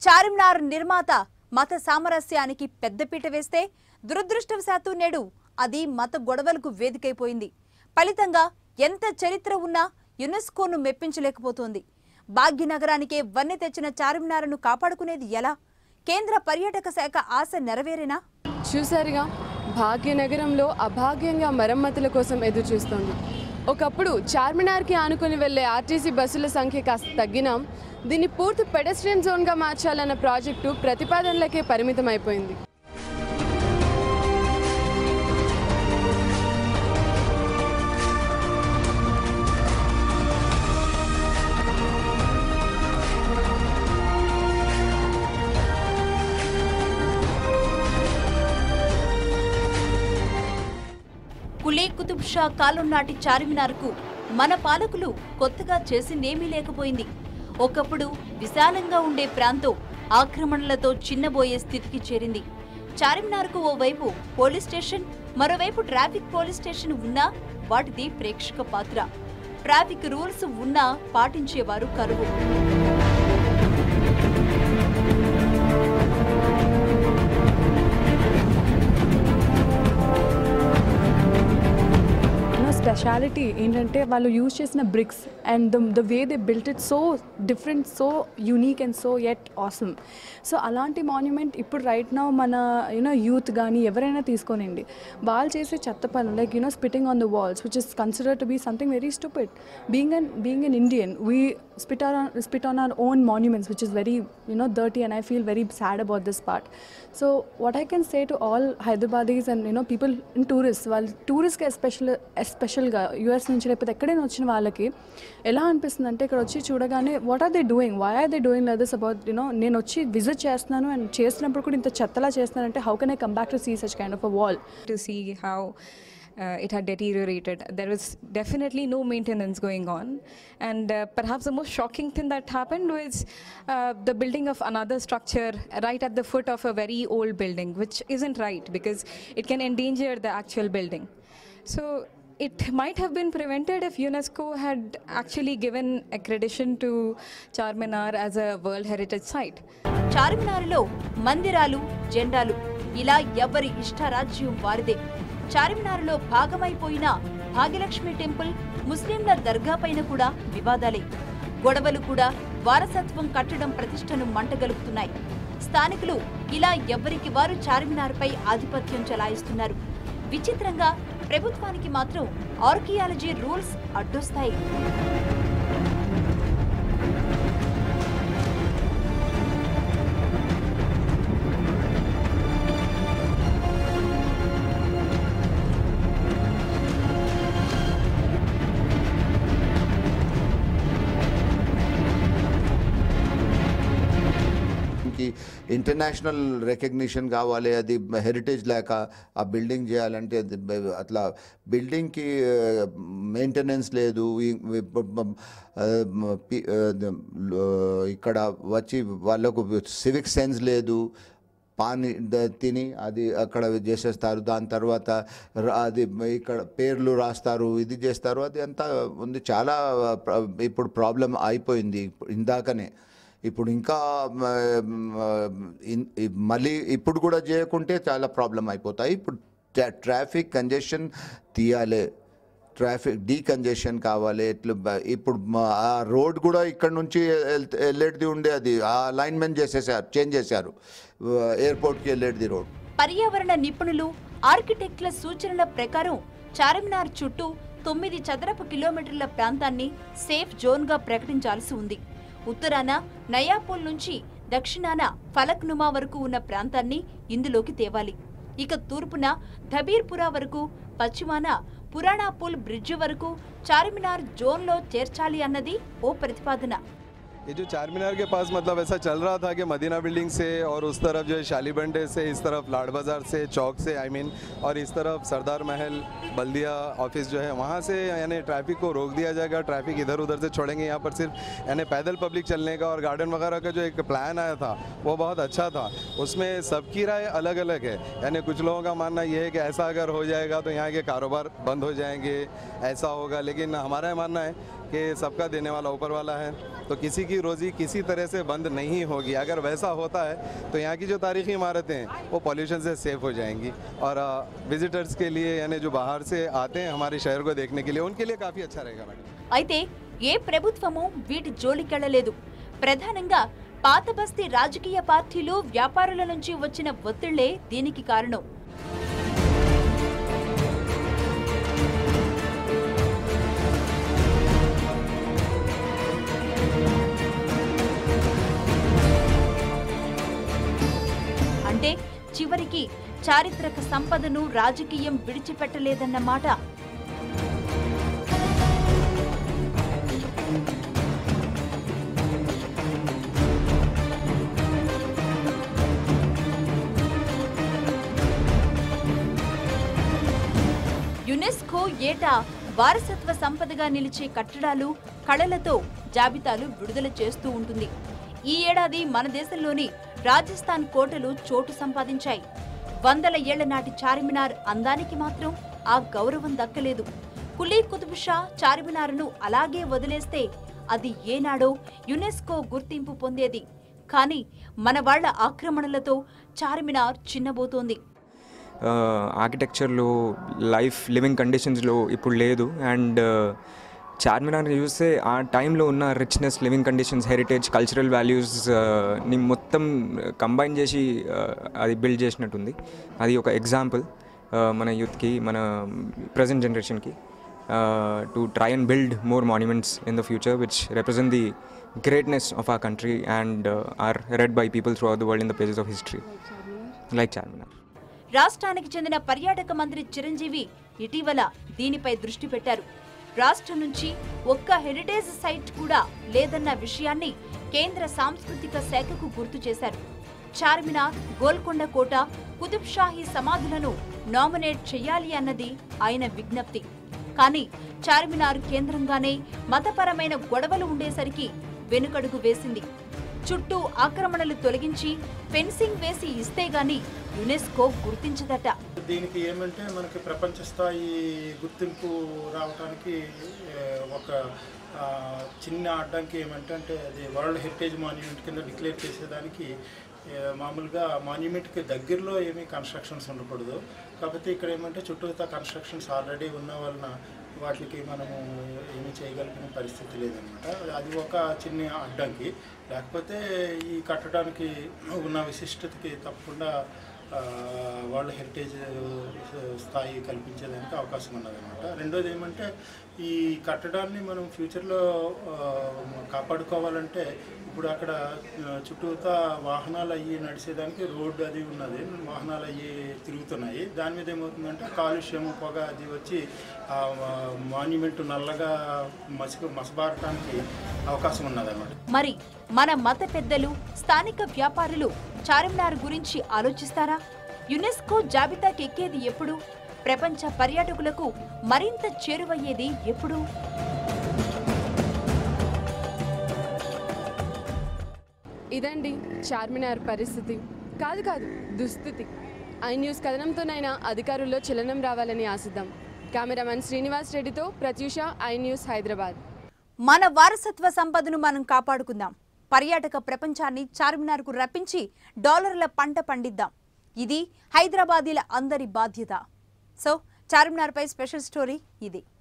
చార్మినార్ నిర్మాత మత సామరస్యానికి పెద్దపీట వేస్తే దురదృష్టవశాత్తు నేడు అది మత గొడవలకు వేదికైపోయింది ఫలితంగా ఎంత చరిత్ర ఉన్నా యునెస్కోను మెప్పించలేకపోతోంది భాగ్యనగరానికే వన్నె తెచ్చిన చార్మినార్ను కాపాడుకునేది ఎలా కేంద్ర పర్యాటక శాఖ ఆశ నెరవేరేనా చూసారుగా భాగ్యనగరంలో అభాగ్యంగా మరమ్మతుల కోసం ఎదురు చూస్తోంది ఒకప్పుడు చార్మినార్కి ఆనుకుని వెళ్లే ఆర్టీసీ బస్సుల సంఖ్య కాస్త తగ్గినా దీన్ని పూర్తి పెడస్ట్రియన్ జోన్గా మార్చాలన్న ప్రాజెక్టు ప్రతిపాదనలకే పరిమితం అయిపోయింది కులీ కుతుబ్ షా కాలం నాటి చార్మినార్కు మన పాలకులు కొత్తగా చేసిందేమీ లేకపోయింది ఒకప్పుడు విశాలంగా ఉండే ప్రాంతం ఆక్రమణలతో చిన్నబోయే స్థితికి చేరింది చార్మినార్కు ఓవైపు పోలీస్ స్టేషన్ మరోవైపు ట్రాఫిక్ పోలీస్ స్టేషన్ ఉన్నా వాటిది ప్రేక్షక పాత్ర ట్రాఫిక్ రూల్స్ ఉన్నా పాటించేవారు కరువు యూనో స్పెషాలిటీ ఏంటంటే వాళ్ళు యూజ్ చేసిన bricks and the the way they built it so different so unique and so at awesome so అలాంటి మాన్యుమెంట్ ఇప్పుడు రైట్ నౌ మన యూనో యూత్ కానీ ఎవరైనా తీసుకోనండి వాళ్ళు చేసే చెత్త పనులు like you know spitting on the walls which is consider to be something very stupid being un being un Indian we spit on spit on our own monuments which is very you know dirty and i feel very sad about this part so what i can say to all hyderabadis and you know people in tourists వాళ్ళు టూరిస్ట్కి special ఎస్పెషల్గా US నుంచి లేకపోతే ఎక్కడైనా వచ్చిన వాళ్ళకి ఎలా అనిపిస్తుంది అంటే ఇక్కడ వచ్చి చూడగానే what are they doing why are they doing like this about you know నేను వచ్చి విజిట్ చేస్తున్నాను అండ్ చేస్తున్నప్పుడు కూడా ఇంత చెత్తలా చేస్తున్నానంటే how can I come back to see such kind of a wall to see how uh, it had deteriorated. There was definitely no maintenance going on. And uh, perhaps the most shocking thing that happened was uh, the building of another structure right at the foot of a very old building, which isn't right because it can endanger the actual building. So it might have been prevented if UNESCO had actually given accreditation to Charminar as a World Heritage Site. చార్మినారులో మందిరాలు జెండాలు ఇలా ఎవరి ఇష్టారాజ్యం వారిదే చార్మినారులో భాగమైపోయిన Bhagyalakshmi temple ముస్లింల దర్గా పైన కూడా వివాదాలే గొడవలు కూడా వారసత్వం కట్టడం ప్రతిష్టను మంటగలుపుతున్నాయి స్థానికులు ఇలా ఎవరికి వారు చార్మినార్పై ఆధిపత్యం చెలాయిస్తున్నారు విచిత్రంగా ప్రభుత్వానికి మాత్రం ఆర్కియాలజీ రూల్స్ అడ్డొస్తాయి కి ఇంటర్నేషనల్ రికగ్నిషన్ కావాలి అది హెరిటేజ్ లేక ఆ బిల్డింగ్ చేయాలంటే అది బ- అట్లా బిల్డింగ్కి మెయింటెనెన్స్ లేదు ఈ- ఈ ప- ప- ఆ, మ- పి- ఆ, ద- లో- ఇక్కడ వచ్చి వాళ్ళకు సివిక్ సెన్స్ లేదు పాని ద- తిని అది అక్కడ చేసేస్తారు దాని తర్వాత ర- అది ఇక్కడ పేర్లు రాస్తారు ఇది చేస్తారు అది అంతా ఉంది చాలా ప్ర- ఇప్పుడు ప్రాబ్లం అయిపోయింది ఇందాకనే ఇప్పుడు ఇంకా మ, మ, ఇన్- ఇ- మళ్ళీ ఇప్పుడు కూడా చేయకుంటే చాలా ప్రాబ్లం అయిపోతాయి ఇప్పుడు ట్రా- ట్రాఫిక్ కంజెషన్ తీయాలి ట్రాఫిక్ డీకంజెషన్ కావాలి ఎట్లా బ- ఇప్పుడు మా- ఆ రోడ్ కూడా ఇక్కడ నుంచి వెళ్తే- వెళ్ళేటిది ఉండే అది ఆ అలైన్మెంట్ చేసేసారు చేంజ్ చేశారు ఎయిర్పోర్ట్కి వెళ్ళేటిది రోడ్ పర్యావరణ నిపుణులు ఆర్కిటెక్ట్ల సూచనల ప్రకారం చార్మినార్ చుట్టూ తొమ్మిది చదరపు కిలోమీటర్ల ప్రాంతాన్ని సేఫ్ జోన్గా ప్రకటించాల్సి ఉంది ఉత్తరాన నయాపూల్ నుంచి దక్షిణాన ఫలక్నుమా వరకు ఉన్న ప్రాంతాన్ని ఇందులోకి తేవాలి ఇక తూర్పున ధబీర్పురా వరకు పశ్చిమాన పురాణాపూల్ బ్రిడ్జ్ వరకు చార్మినార్ జోన్లో చేర్చాలి అన్నది ఓ ప్రతిపాదన ये जो चार मीनार के पास मतलब ऐसा चल रहा था कि मदीना बिल्डिंग से और उस तरफ जो है शालीबंडे से इस तरफ लाड बाज़ार से चौक से आई मीन और इस तरफ सरदार महल बल्दिया ऑफिस जो है वहाँ से यानी ट्रैफिक को रोक दिया जाएगा ट्रैफिक इधर उधर से छोड़ेंगे यहाँ पर सिर्फ यानी पैदल पब्लिक चलने का और गार्डन वगैरह का जो एक प्लान आया था वो बहुत अच्छा था उसमें सबकी राय अलग अलग है यानी कुछ लोगों का मानना ये है कि ऐसा अगर हो जाएगा तो यहाँ के कारोबार बंद हो जाएंगे ऐसा होगा लेकिन हमारा ये मानना है कि सबका देने वाला ऊपर वाला है तो किसी की रोज़ी किसी तरह से बंद नहीं होगी अगर वैसा होता है तो यहाँ की जो तारीखी इमारतें हैं वो पॉल्यूशन से सेफ हो जाएंगी और विजिटर्स के लिए यानी जो बाहर से आते हैं हमारे शहर को देखने के लिए उनके लिए काफ़ी अच्छा रहेगा मैडम అయితే ఏ ప్రభుత్వమూ వీటి జోలికెళ్లలేదు ప్రధానంగా పాత బస్తీ రాజకీయ పార్టీలు వ్యాపారుల నుంచి వచ్చిన ఒత్తిళ్లే దీనికి కారణం అంటే చివరికి చారిత్రక సంపదను రాజకీయం విడిచిపెట్టలేదన్నమాట యునెస్కో ఏటా వారసత్వ సంపదగా నిలిచే కట్టడాలు కళలతో జాబితాలు విడుదల చేస్తూ ఉంటుంది ఈ ఏడాది మన దేశంలోని రాజస్థాన్ కోటలు చోటు సంపాదించాయి వందల ఏళ్ల నాటి చార్మినార్ అందానికి మాత్రం ఆ గౌరవం దక్కలేదు కులీ కుతుబ్ షా చార్మినార్ను అలాగే వదిలేస్తే అది ఏనాడో యునెస్కో గుర్తింపు పొందేది కానీ మన వాళ్ళ ఆక్రమణలతో చార్మినార్ చిన్నబోతోంది ఆర్కిటెక్చర్లో లైఫ్ లివింగ్ కండిషన్స్లో ఇప్పుడు లేదు అండ్ చార్మినార్ చూస్తే ఆ టైంలో ఉన్న richness living conditions heritage cultural వాల్యూస్ని మొత్తం కంబైన్ చేసి uh, అది బిల్డ్ చేసినట్టుంది అది ఒక ఎగ్జాంపుల్ మన యూత్కి మన ప్రజెంట్ జనరేషన్కి to try and build more monuments in the future which represent the greatness of our country and are read by people throughout the world in the pages of history like Charminar రాష్ట్రానికి చెందిన పర్యాటక మంత్రి చిరంజీవి ఇటీవల దీనిపై దృష్టి పెట్టారు రాష్ట్రం నుంచి ఒక్క హెరిటేజ్ సైట్ కూడా లేదన్న విషయాన్ని కేంద్ర సాంస్కృతిక శాఖకు గుర్తు చేశారు చార్మినార్ గోల్కొండ కోట కుతుబ్ షాహీ సమాధులను నామినేట్ చేయాలి అన్నది ఆయన విజ్ఞప్తి కానీ చార్మినార్ కేంద్రంగానే మతపరమైన గొడవలు ఉండేసరికి వెనుకడుగు వేసింది చుట్టూ ఆక్రమణలు తొలగించి ఫెన్సింగ్ వేసి ఇస్తే గాని యునెస్కో గుర్తించదట దీనికి ఏమంటే మనకి ప్రపంచ స్థాయి గుర్తింపు రావడానికి ఏ, ఒక ఆ, చిన్న అడ్డంకి ఏమంటే అంటే అది వరల్డ్ హెరిటేజ్ మాన్యుమెంట్ కింద డిక్లేర్ చేసేదానికి ఏ, మామూలుగా మాన్యుమెంట్కి దగ్గరలో ఏమీ కన్స్ట్రక్షన్స్ ఉండకూడదు కాకపోతే ఇక్కడ ఏమంటే చుట్టూతా కన్స్ట్రక్షన్స్ ఆల్రెడీ ఉన్న వలన వాటికి మనము ఏమీ చేయగలిగిన పరిస్థితి లేదనమాట అది ఒక చిన్న అడ్డంకి లేకపోతే ఈ కట్టడానికి ఉన్న విశిష్టతకి తప్పకుండా ఆ, వరల్డ్ హెరిటేజ్ స్థాయి కల్పించేదానికి అవకాశం ఉన్నదన్నమాట రెండోది ఏమంటే ఈ కట్టడాన్ని మనం ఫ్యూచర్లో ఆ, కాపాడుకోవాలంటే ఇప్పుడు అక్కడ ఆ, చుట్టూతా వాహనాలు అయ్యి నడిచేదానికి రోడ్డు అది ఉన్నది వాహనాలు అయ్యి తిరుగుతున్నాయి దాని మీద ఏమవుతుందంటే కాలుష్యం పొగ అది వచ్చి ఆ మాన్యుమెంట్ నల్లగా మసి మసబారటానికి అవకాశం ఉన్నదన్నమాట మరి మన మత పెద్దలు స్థానిక వ్యాపారులు చార్మినార్ గురించి ఆలోచిస్తారా యునెస్కో జాబితాకి ఎక్కేది ఎప్పుడు ప్రపంచ పర్యాటకులకు మరింత చేరువయ్యేది ఎప్పుడు ఇదండి చార్మినార్ పరిస్థితి కాదు కాదు దుస్థితి ఐ న్యూస్ కథనంతోనైనా అధికారుల్లో చలనం రావాలని ఆశిద్దాం కెమెరామెన్ శ్రీనివాస్ రెడ్డితో ప్రత్యూష ఐ న్యూస్ హైదరాబాద్ మన వారసత్వ సంపదను మనం కాపాడుకుందాం పర్యాటక ప్రపంచాన్ని చార్మినార్కు రప్పించి డాలర్ల పంట పండిద్దాం ఇది హైదరాబాదీల అందరి బాధ్యత సో చార్మినార్పై స్పెషల్ స్టోరీ ఇది